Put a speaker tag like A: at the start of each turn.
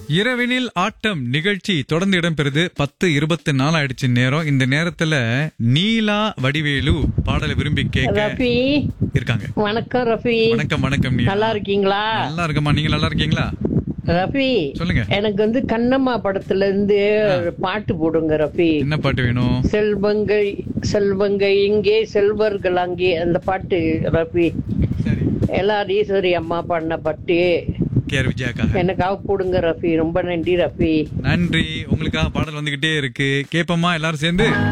A: இரவினில் ஆட்டம் நிகழ்ச்சி தொடர்ந்து இடம்பெறுது பத்து இருபத்தி நாலு ஆயிடுச்சு நேரம் இந்த நேரத்துல நீலா வடிவேலு பாடலை விரும்பி கேட்க
B: ரஃபி
A: இருக்காங்க
B: வணக்கம் ரஃபி
A: வணக்கம் வணக்கம் நீலா
B: நல்லா இருக்கீங்களா
A: நல்லா இருக்கம்மா நீங்க நல்லா இருக்கீங்களா
B: ரஃபி
A: சொல்லுங்க
B: எனக்கு வந்து கண்ணம்மா படத்துல இருந்து ஒரு பாட்டு போடுங்க ரஃபி
A: என்ன பாட்டு வேணும்
B: செல்வங்கை செல்வங்கை இங்கே செல்வர்கள் அங்கே அந்த பாட்டு ரஃபி
A: சரி
B: எல்லார் ஈஸ்வரி அம்மா பாடின பாட்டு
A: கேஆர் விஜயாக்காக
B: எனக்காக போடுங்க ரஃபி ரொம்ப நன்றி ரஃபி
A: நன்றி உங்களுக்காக பாடல் வந்துகிட்டே இருக்கு கேப்போமா எல்லாரும் சேர்ந்து